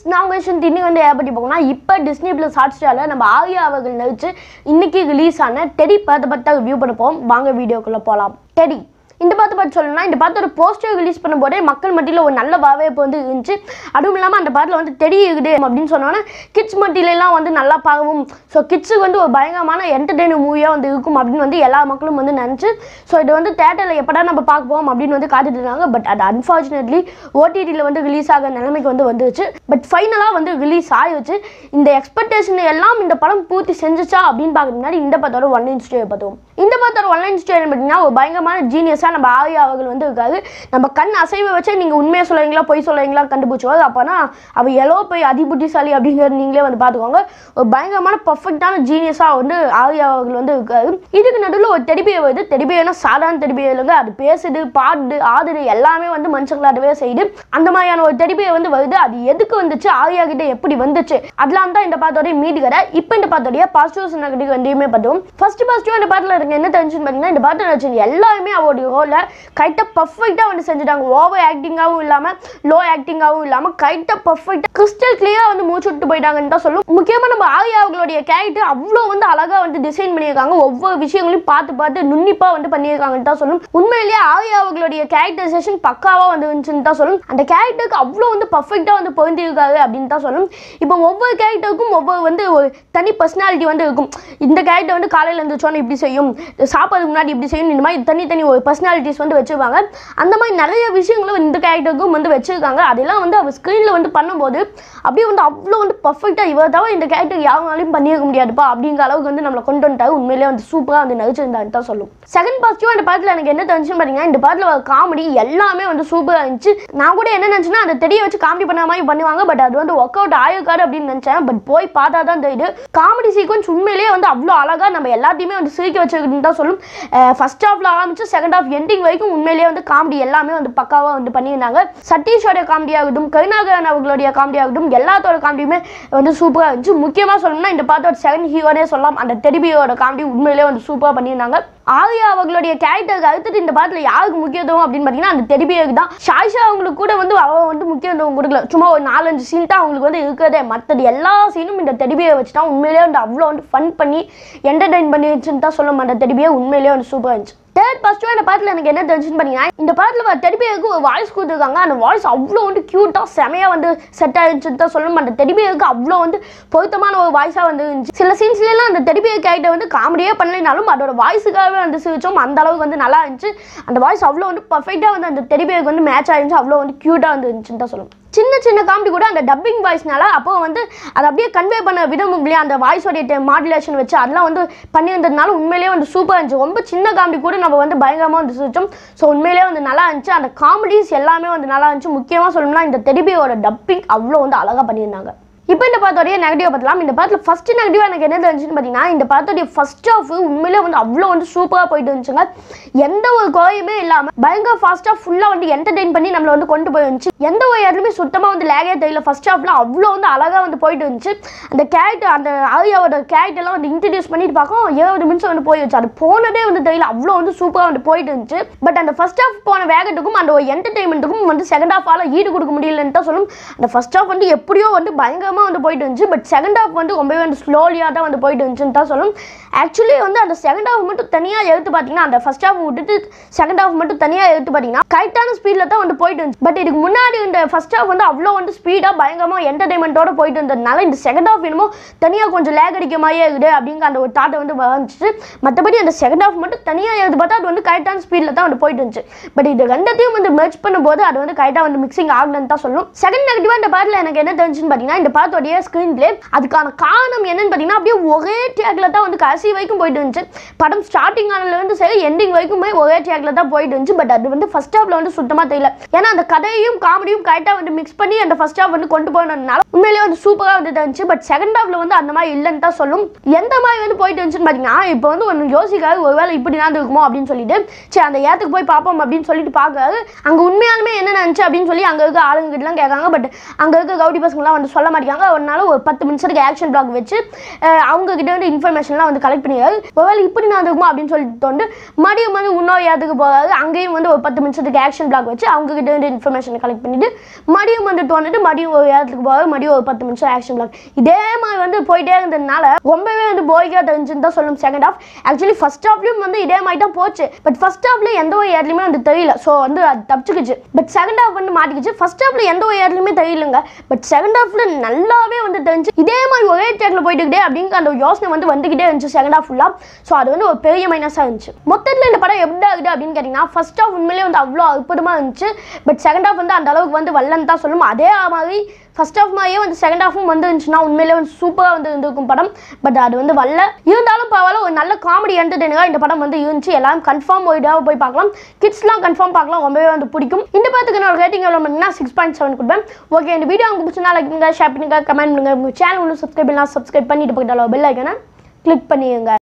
நான் உங்கள் விஷயம் இன்னைக்கு வந்து எதை பற்றி பார்க்கணும்னா இப்போ டிஸ்னி ப்ளஸ் ஹாட் ஸ்டாரில் நம்ம ஆர்யா அவர்கள் நடிச்சு இன்னைக்கு ரிலீஸ் ஆன டெடி படத்தை பற்றி தான் ரிவ்யூ பண்ண போவோம் வாங்க வீடியோக்குள்ளே போகலாம் டெடி இந்த படத்தை பற்றி சொல்லணும்னா இந்த படத்தோட போஸ்டர் ரிலீஸ் பண்ணும்போதே மக்கள் மத்தியில் ஒரு நல்ல வரவேற்பு வந்து இருந்துச்சு அதுவும் இல்லாமல் அந்த படத்தில் வந்து டெடி இருக்குது அப்படின்னு சொன்னோன்னா கிட்ஸ் மத்தியிலலாம் வந்து நல்லா பார்க்கவும் ஸோ கிட்ஸுக்கு வந்து ஒரு பயங்கரமான என்டர்டெய்னர் மூவியாக வந்து இருக்கும் அப்படின்னு வந்து எல்லா மக்களும் வந்து நினச்சி ஸோ இது வந்து தேட்டரில் எப்படா நம்ம பார்க்க போவோம் அப்படின்னு வந்து காத்துட்டு இருந்தாங்க பட் அது அன்ஃபார்ச்சுனேட்லி ஓடிடியில் வந்து ரிலீஸ் ஆக நிலைமைக்கு வந்து வந்துருச்சு பட் ஃபைனலாக வந்து ரிலீஸ் ஆயிடுச்சு இந்த எக்ஸ்பெக்டேஷன் எல்லாம் இந்த படம் பூர்த்தி செஞ்சுச்சா அப்படின்னு பார்க்க முன்னாடி இந்த படத்தோட ஒன்லைன் ஸ்டோரி பார்த்தோம் இந்த படத்தோட ஒன்லைன் ஸ்டோரி பார்த்தீங்கன்னா ஒரு பயங்கரமான ஜீனியஸாக நம்ம ஆர்யா அவர்கள் வந்து இருக்காரு நம்ம கண் அசைவை வச்சே நீங்கள் உண்மையை சொல்லுவீங்களா பொய் சொல்லுவீங்களா கண்டுபிடிச்சுவாரு அப்போனா அவ எவ்வளோ போய் அதிபுத்திசாலி அப்படிங்கிறது நீங்களே வந்து பார்த்துக்கோங்க ஒரு பயங்கரமான பர்ஃபெக்டான ஜீனியஸாக வந்து ஆர்யா அவர்கள் வந்து இருக்காரு இதுக்கு நடுவில் ஒரு தெடிபியை வருது தெடிபியனா சாதாரண தெடிபியை இல்லைங்க அது பேசுது பாடுது ஆடுது எல்லாமே வந்து மனுஷங்களாகவே செய்யுது அந்த மாதிரியான ஒரு தெடிபியை வந்து வருது அது எதுக்கு வந்துச்சு ஆர்யா கிட்ட எப்படி வந்துச்சு அதெல்லாம் தான் இந்த பாத்தோடைய மீதி கதை இப்போ இந்த பாத்தோடைய பாசிட்டிவ்ஸ் நெகட்டிவ் ரெண்டையுமே பார்த்தோம் ஃபர்ஸ்ட் பாசிட்டிவ் இந்த பாட்டில் இருக்க என்ன தெரிஞ்சுன்னு பார்த்தீங்கன்னா இந்த பாட்டில் நடிச்சது எல்லாருமே அவருடைய ரோலை கைட்டாக பர்ஃபெக்டாக வந்து செஞ்சுட்டாங்க ஓவர் ஆக்டிங்காகவும் இல்லாமல் லோ ஆக்டிங்காகவும் இல்லாமல் கைட்டாக பர்ஃபெக்டாக கிறிஸ்டல் கிளியராக வந்து மூச்சு விட்டு போயிட்டாங்கன்னு தான் சொல்லும் முக்கியமாக நம்ம ஆர்யா அவர்களுடைய கேரக்டர் அவ்வளோ வந்து அழகாக வந்து டிசைன் பண்ணியிருக்காங்க ஒவ்வொரு விஷயங்களையும் பார்த்து பார்த்து நுண்ணிப்பாக வந்து பண்ணியிருக்காங்கன்னு தான் சொல்லும் உண்மையிலேயே ஆர்யா அவர்களுடைய கேரக்டரைசேஷன் பக்காவாக வந்து இருந்துச்சுன்னு தான் சொல்லும் அந்த கேரக்டருக்கு அவ்வளோ வந்து பர்ஃபெக்டாக வந்து பொருந்திருக்காரு அப்படின்னு தான் சொல்லும் இப்போ ஒவ்வொரு கேரக்டருக்கும் ஒவ்வொரு வந்து ஒரு தனி பர்சனாலிட்டி வந்து இருக்கும் இந்த கேரக்டர் வந்து காலையில் எழுந்திரிச்சோன்னு இப்படி செய்யும் சாப்பாடுக்கு முன்னாடி இப்படி செய்யும் இந்த மாதிரி தனி தனி ஒரு பர்சனாலிட்டிஸ் வந்து வச்சுருப்பாங்க அந்த மாதிரி நிறைய விஷயங்களும் இந்த கேரக்டருக்கும் வந்து வச்சுருக்காங்க அதெல்லாம் வந்து அவர் ஸ்க்ரீனில் வந்து பண்ணும்போது அப்படியே வந்து அவ்வளோ வந்து பர்ஃபெக்டாக இவர் தவிர இந்த கேரக்டர் யாருனாலையும் பண்ணியிருக்க முடியாதுப்பா அப்படிங்கிற அளவுக்கு வந்து நம்மளை கொண்டு வந்துட்டாரு உண்மையிலேயே வந்து சூப்பராக வந்து நடிச்சிருந்தான்னு தான் சொல்லும் செகண்ட் பாசிட்டிவ் அந்த படத்தில் எனக்கு என்ன தெரிஞ்சுன்னு பார்த்தீங்கன்னா இந்த படத்தில் காமெடி எல்லாமே வந்து சூப்பராக இருந்துச்சு நான் கூட என்ன நினச்சேன்னா அந்த தெரிய வச்சு காமெடி பண்ண மாதிரி பண்ணுவாங்க பட் அது வந்து ஒர்க் அவுட் ஆயிருக்காரு அப்படின்னு நினச்சேன் பட் போய் பார்த்தா தான் தெரியுது காமெடி சீக்வன்ஸ் உண்மையிலேயே வந்து அவ்வளோ அழகாக நம்ம எல்லாத்தையுமே வந்து சிரிக்க வச்சிருக்குன்னு தான் சொல்லும் ஃபர்ஸ்ட் ஹாஃப்ல ஆரம்பிச்சு செகண்ட் ஹாஃப் எண்டிங் வரைக்கும் உண்மையிலேயே வந்து காமெடி எல்லாமே வந்து பக்காவாக வந்து பண்ணியிருந்தாங்க சதீஷோட காமெடி ஆகட்டும் கருணாகரன் அவர்களுடைய காமெடி ஆகட்டும் எல்லாத்தோட காமெடியுமே வந்து சூப்பராக இருந்துச்சு முக்கியமாக சொல்லணும்னா இந்த பாத்தோட செகண்ட் ஹீரோனே சொல்லலாம் அந்த டெடிபியோட காமெடி உண்மையிலேயே வந்து சூப்பராக பண்ணியிருந்தாங்க ஆர்யா அவர்களுடைய கேரக்டருக்கு அடுத்தது இந்த பாட்டில் யாருக்கு முக்கியத்துவம் அப்படின்னு பார்த்தீங்கன்னா அந்த தெடிபியருக்கு தான் ஷாய்ஷா அவங்களுக்கு கூட வந்து அவ வந்து முக்கியத்துவம் கொடுக்கல சும்மா ஒரு நாலஞ்சு சீன் தான் அவங்களுக்கு வந்து இருக்கிறதே மற்றது எல்லா சீனும் இந்த தெடிபியை வச்சு தான் உண்மையிலேயே வந்து அவ்வளோ வந்து ஃபன் பண்ணி என்டர்டைன் பண்ணிருச்சுன்னு தான் சொல்ல மாட்டேன் தெடிபியை உண்மையிலேயே வந்து சூப்பராக இருந்துச்சு தேர்ட் ஃபர்ஸ்ட் இந்த பாட்டில் எனக்கு என்ன தெரிஞ்சுன்னு பார்த்தீங்கன்னா இந்த பாட்டில் வர தெடிபியருக்கு ஒரு வாய்ஸ் கொடுத்துருக்காங்க அந்த வாய்ஸ் அவ்வளோ வந்து க்யூட்டாக செமையாக வந்து செட் ஆயிருச்சுன்னு தான் சொல்லும் அந்த தெடிபியருக்கு அவ்வளோ வந்து பொருத்தமான ஒரு வாய்ஸாக வந்து இருந்துச்சு சில சீன்ஸ்லாம் அந்த தெடிபியர் கேரக்டர் வந்து காமெடியே பண்ணலைனாலும் அதோட வாய்ஸுக்காகவே வந்து சிரிச்சோம் அந்த அளவுக்கு வந்து நல்லா இருந்துச்சு அந்த வாய்ஸ் அவ்வளோ வந்து பர்ஃபெக்டாக வந்து அந்த தெடிபியருக்கு வந்து மேட்ச் ஆயிருந்துச்சு அவ்வளோ வந்து க்யூட்டாக வந்து இருந்துச்சுன்னு தான் சொல்லும் சின்ன சின்ன காமெடி கூட அந்த டப்பிங் வாய்ஸ்னால அப்போ வந்து அதை அப்படியே கன்வே பண்ண விதம் இல்லையா அந்த வாய்ஸோடைய மாடுலேஷன் வச்சு அதெல்லாம் வந்து பண்ணியிருந்ததுனால உண்மையிலேயே வந்து சூப்பராக இருந்துச்சு ரொம்ப சின்ன காமெடி கூட நம்ம வந்து பயங்கரமாக வந்து சிரிச்சோம் ஸோ உண்மையிலேயே வந்து நல்லா இருந்துச்சு அந்த காமெடிஸ் எல்லாமே வந்து நல்லா இருந்துச்சு முக்கியமாக சொல்லணும்னா இந்த தெடிபியோட டப்பிங் அவ்வளோ வந்து அழகாக பண்ணியிருந்தாங்க இப்போ இந்த படத்தோடைய நெகட்டிவ் பார்க்கலாம் இந்த படத்தில் ஃபர்ஸ்ட் நெகட்டிவ் எனக்கு என்ன தெரிஞ்சுன்னு பார்த்தீங்கன்னா இந்த படத்தோடைய ஃபர்ஸ்ட் ஆஃப் உண்மையிலே வந்து அவ்வளோ வந்து சூப்பராக போயிட்டு இருந்துச்சுங்க எந்த ஒரு குறையுமே இல்லாமல் பயங்கர ஃபாஸ்ட்டாக ஃபுல்லாக வந்து என்டர்டெயின் பண்ணி நம்மளை வந்து கொண்டு போய் இருந்துச்சு எந்த ஒரு இடத்துலையுமே சுத்தமாக வந்து லேகே தெரியல ஃபர்ஸ்ட் ஹாஃப்ல அவ்வளோ வந்து அழகாக வந்து போயிட்டு இருந்துச்சு அந்த கேரக்டர் அந்த ஆரியாவோட கேரக்டர்லாம் வந்து இன்ட்ரடியூஸ் பண்ணிட்டு பார்க்கும் இருபது நிமிஷம் வந்து போயிடுச்சு அது போனதே வந்து தெரியல அவ்வளோ வந்து சூப்பராக வந்து போயிட்டு இருந்துச்சு பட் அந்த ஃபர்ஸ்ட் ஹாஃப் போன வேகத்துக்கும் அந்த ஒரு என்டர்டைன்மெண்ட்டுக்கும் வந்து செகண்ட் ஹாஃபால ஈடு கொடுக்க முடியலன்னு தான் சொல்லும் அந்த ஃபர்ஸ்ட் ஹாஃப் வந்து எப்படியோ வந்து பயங்கரமாக வந்து போயிட்டு இருந்துச்சு பட் செகண்ட் ஹாஃப் வந்து ரொம்பவே வந்து ஸ்லோலியாக தான் வந்து போயிட்டு இருந்துச்சுன்னு தான் சொல்லும் ஆக்சுவலி வந்து அந்த செகண்ட் ஹாஃப் மட்டும் தனியாக எடுத்து பார்த்தீங்கன்னா அந்த ஃபர்ஸ்ட் ஹாஃப் விட்டுட்டு செகண்ட் ஹாஃப் மட்டும் தனியாக எடுத்து பார்த்தீங்கன்னா கரெக்டான ஸ்பீடில் தான் வந்து போயிட்டு இருந்துச்சு பட் இதுக்கு முன்னாடி இந்த ஃபர்ஸ்ட் ஹாஃப் வந்து அவ்வளோ வந்து ஸ்பீடாக பயங்கரமாக என்டர்டைன்மெண்ட்டோட போயிட்டு இருந்ததுனால இந்த செகண்ட் ஹாஃப் என்னமோ தனியாக கொஞ்சம் லேக் அடிக்க மாதிரியே இருக்குது அப்படிங்கிற அந்த ஒரு தாட்டை வந்து வந்துச்சு மற்றபடி அந்த செகண்ட் ஹாஃப் மட்டும் தனியாக எடுத்து பார்த்தா அது வந்து கரெக்டான ஸ்பீடில் தான் வந்து போயிட்டு இருந்துச்சு பட் இது ரெண்டத்தையும் வந்து மெர்ச் பண்ணும்போது அது வந்து கரெக்டாக வந்து மிக்சிங் ஆகலன்னு தான் சொல்லும் செகண்ட் நெகட்டிவாக இந்த பாட்டில் எனக்கு என்ன தெரிஞ்சுன்னு பார்த்தீங்கன்னா இந்த படத்தோடைய ஸ்க்ரீன் பிளே அதுக்கான காரணம் என்னன்னு பார்த்தீங்கன்னா அப்படியே ஒரே டேக்கில் தான் வந்து கடைசி வரைக்கும் போயிட்டு இருந்துச்சு படம் ஸ்டார்டிங் ஆனதுலேருந்து சரி எண்டிங் வரைக்குமே ஒரே டேக்கில் தான் போயிட்டு இருந்துச்சு பட் அது வந்து ஃபர்ஸ்ட் ஹாஃப்ல வந்து சுத்தமாக தெரியல ஏன்னா அந்த கதையும் காமெடியும் கரெக்டாக வந்து மிக்ஸ் பண்ணி அந்த ஃபர்ஸ்ட் ஹாஃப் வந்து கொண்டு போனதுனால உண்மையிலேயே வந்து சூப்பராக வந்து இருந்துச்சு பட் செகண்ட் ஹாஃப்ல வந்து அந்த மாதிரி இல்லைன்னு தான் சொல்லும் எந்த மாதிரி வந்து போயிட்டு இருந்துச்சுன்னு பார்த்தீங்கன்னா இப்போ வந்து ஒன்று யோசிக்காது ஒருவேளை இப்படி தான் இருக்குமோ அப்படின்னு சொல்லிட்டு சரி அந்த ஏத்துக்கு போய் பார்ப்போம் அப்படின்னு சொல்லிட்டு பார்க்காது அங்கே உண்மையாலுமே என்ன நினச்சு அப்படின்னு சொல்லி அங்கே இருக்க ஆளுங்க கிட்டலாம் கேட்காங்க பட் அங்கே இருக்க கவுடி பசங்களாம் வந்து சொல்ல மாட்டேங்க போயிருக்காங்க அதனால ஒரு பத்து நிமிஷத்துக்கு ஆக்ஷன் பிளாக் வச்சு அஹ், அவங்க கிட்ட வந்து இன்ஃபர்மேஷன்லாம் வந்து கலெக்ட் பண்ணிடுறாரு ஒருவேளை இப்படி நடக்குமா அப்படின்னு சொல்லிட்டு வந்து மறுபடியும் வந்து இன்னொரு இடத்துக்கு போகிறாரு அங்கேயும் வந்து ஒரு பத்து நிமிஷத்துக்கு ஆக்ஷன் பிளாக் வச்சு அவங்க கிட்ட வந்து இன்ஃபர்மேஷன் கலெக்ட் பண்ணிட்டு மறுபடியும் வந்துட்டு வந்துட்டு மறுபடியும் ஒரு இடத்துக்கு போகிறாரு மறுபடியும் ஒரு பத்து நிமிஷம் ஆக்ஷன் பிளாக் இதே மாதிரி வந்து போயிட்டே இருந்ததுனால ரொம்பவே வந்து போய்க்காக தெரிஞ்சுன்னு தான் சொல்லும் செகண்ட் ஹாஃப் ஆக்சுவலி ஃபர்ஸ்ட் ஹாஃப்லையும் வந்து இதே மாதிரி தான் போச்சு பட் ஃபர்ஸ்ட் ஹாஃப்ல எந்த ஒரு இடத்துலையுமே வந்து தெரியல ஸோ வந்து அது தப்பிச்சுக்குச்சு பட் செகண்ட் ஹாஃப் வந்து மாட்டிக்கிச்சு ஃபர்ஸ்ட் ஹாஃப்ல எந்த ஒரு இடத்துலையுமே தெரியலங்க பட் செகண்ட் ஹாஃப்ல நல்லாவே வந்து தெரிஞ்சு இதே மாதிரி ஒரே ட்ராக்ல போயிட்டுக்கிட்டே அப்படிங்கிற அந்த யோசனை வந்து வந்துகிட்டே இருந்துச்சு செகண்ட் ஹாஃப் ஃபுல்லாக ஸோ அது வந்து ஒரு பெரிய மைனஸாக இருந்துச்சு மொத்தத்தில் இந்த படம் எப்படி ஆகுது அப்படின்னு கேட்டிங்கன்னா ஃபர்ஸ்ட் ஹாஃப் உண்மையிலேயே வந்து அவ்வளோ அற்புதமாக இருந்துச்சு பட் செகண்ட் ஹாஃப் வந்து அந்த அளவுக்கு வந்து வரலன்னு தான் சொல்லும் அதே மாதிரி ஃபர்ஸ்ட் ஹாஃப் மாதிரியே வந்து செகண்ட் ஹாஃபும் வந்து இருந்துச்சுன்னா உண்மையிலே வந்து சூப்பராக வந்து இருந்திருக்கும் படம் பட் அது வந்து வரல இருந்தாலும் பரவாயில்ல ஒரு நல்ல காமெடி என்டர்டெயினாக இந்த படம் வந்து இருந்துச்சு எல்லாரும் கன்ஃபார்ம் ஒரு இதாக போய் பார்க்கலாம் கிட்ஸ்லாம் கன்ஃபார்ம் பார்க்கலாம் ரொம்பவே வந்து பிடிக்கும் இந்த படத்துக்கு நான் ரேட்டிங் எவ்வளோ பண்ணீங்கன்னா சிக்ஸ் பாயிண்ட் செவன் கொடுப்பேன் ஓகே இந்த வீடியோ உங்களுக்கு பிடிச்சா லைக் பண்ணுங்க ஷேர் பண்ணுங்க கமெண்ட் பண்ணுங்க உங்கள் சேனல் ஒன்று சப்ஸ்கிரைப் பண்ணலாம் சப்ஸ்கிரைப் பண்ணிட்டு போயிட்டாலும் பெல் ஐக்கனை கிளிக் பண்ணிடுங்க